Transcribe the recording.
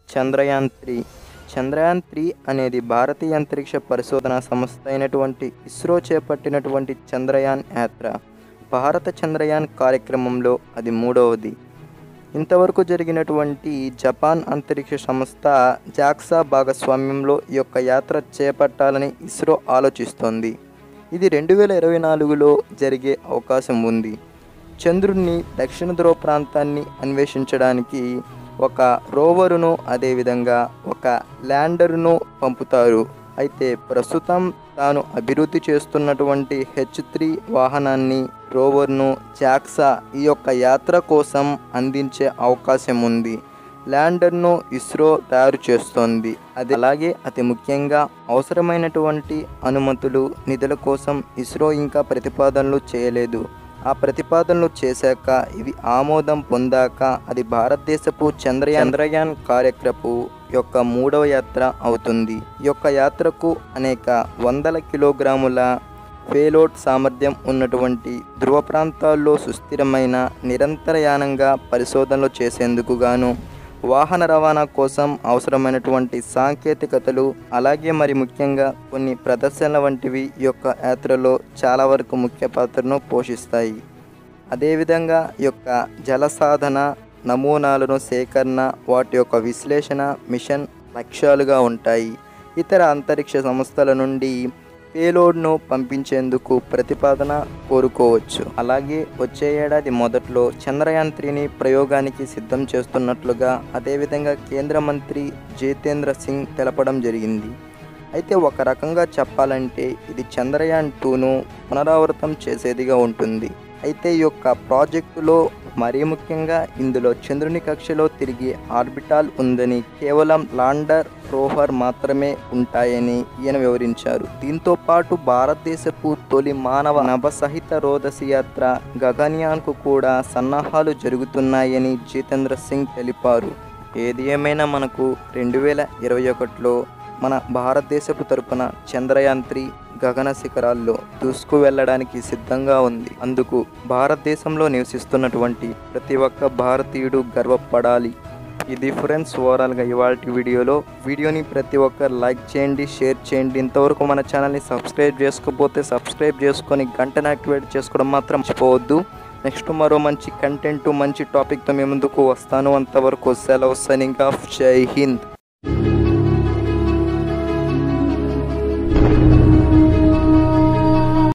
Chandrayaan three Chandrayaan three అనేది భారతీయ అంతరిక్ష పరిశోధన సంస్థ అయినటువంటి ఇస్రో చేపట్టినటువంటి చంద్రయాన్ యాత్ర భారత చంద్రయాన్ కార్యక్రమంలో అది మూడవది ఇంతవరకు జరిగినటువంటి జపాన్ అంతరిక్ష సంస్థ జాక్సా భాగస్వామ్యంలో ఈ యొక్క యాత్ర చేపట్టాలని ఇస్రో ఆలోచిస్తోంది ఇది రెండు వేల ఇరవై నాలుగులో జరిగే అవకాశం ఉంది చంద్రుడిని దక్షిణ ధ్రువ ప్రాంతాన్ని అన్వేషించడానికి ఒక రోవరును అదేవిధంగా ఒక ల్యాండర్ను పంపుతారు అయితే ప్రస్తుతం తాను అభివృద్ధి చేస్తున్నటువంటి హెచ్ త్రీ వాహనాన్ని రోవర్ను జాక్సా ఈ యొక్క యాత్ర కోసం అందించే అవకాశం ఉంది ల్యాండర్ను ఇస్రో తయారు చేస్తోంది అది అలాగే అతి ముఖ్యంగా అవసరమైనటువంటి అనుమతులు నిధుల కోసం ఇస్రో ఇంకా ప్రతిపాదనలు చేయలేదు ఆ ప్రతిపాదనలు చేశాక ఇవి ఆమోదం పొందాక అది భారతదేశపు చంద్రయాన్ చంద్రయాన్ కార్యక్రపు యొక్క మూడవ యాత్ర అవుతుంది ఈ యొక్క యాత్రకు అనేక వందల కిలోగ్రాముల పేలోడ్ సామర్థ్యం ఉన్నటువంటి ధ్రువ ప్రాంతాల్లో సుస్థిరమైన నిరంతరయానంగా పరిశోధనలు చేసేందుకు గాను వాహన రవాణా కోసం అవసరమైనటువంటి సాంకేతికతలు అలాగే మరి ముఖ్యంగా కొన్ని ప్రదర్శనల వంటివి ఈ యొక్క యాత్రలో చాలా వరకు ముఖ్య పాత్రను పోషిస్తాయి అదేవిధంగా ఈ యొక్క జల సాధన నమూనాలను సేకరణ వాటి యొక్క విశ్లేషణ మిషన్ లక్ష్యాలుగా ఉంటాయి ఇతర అంతరిక్ష సంస్థల నుండి పేలోడ్ను పంపించేందుకు ప్రతిపాదన కోరుకోవచ్చు అలాగే వచ్చే ఏడాది మొదట్లో చంద్రయాన్ త్రీని ప్రయోగానికి సిద్ధం చేస్తున్నట్లుగా అదేవిధంగా కేంద్ర మంత్రి జితేంద్ర సింగ్ తెలపడం జరిగింది అయితే ఒక రకంగా చెప్పాలంటే ఇది చంద్రయాన్ టూను పునరావృతం చేసేదిగా ఉంటుంది అయితే ఈ యొక్క ప్రాజెక్టులో మరీ ముఖ్యంగా ఇందులో చంద్రుని కక్షలో తిరిగి ఆర్బిటాల్ ఉందని కేవలం లాండర్ రోవర్ మాత్రమే ఉంటాయని ఈయన వివరించారు దీంతో పాటు భారతదేశపు తొలి మానవ నభసహిత రోదసి యాత్ర గగన్యాన్కు కూడా సన్నాహాలు జరుగుతున్నాయని జితేంద్ర సింగ్ తెలిపారు ఏది ఏమైనా మనకు రెండు వేల ఇరవై ఒకటిలో మన భారతదేశపు తరపున చంద్రయాన్ త్రీ గగన శిఖరాల్లో దూసుకు వెళ్ళడానికి సిద్ధంగా ఉంది అందుకు భారతదేశంలో నివసిస్తున్నటువంటి ప్రతి ఒక్క భారతీయుడు గర్వపడాలి ఇది ఫ్రెండ్స్ ఓవరాల్గా ఇవాళ వీడియోలో వీడియోని ప్రతి ఒక్కరు లైక్ చేయండి షేర్ చేయండి ఇంతవరకు మన ఛానల్ని సబ్స్క్రైబ్ చేసుకోకపోతే సబ్స్క్రైబ్ చేసుకొని గంటను యాక్టివేట్ చేసుకోవడం మాత్రం మర్చిపోవద్దు నెక్స్ట్ మరో మంచి కంటెంట్ మంచి టాపిక్తో మీ ముందుకు వస్తాను అంతవరకు సెలవు సైనింగ్ ఆఫ్ జై హింద్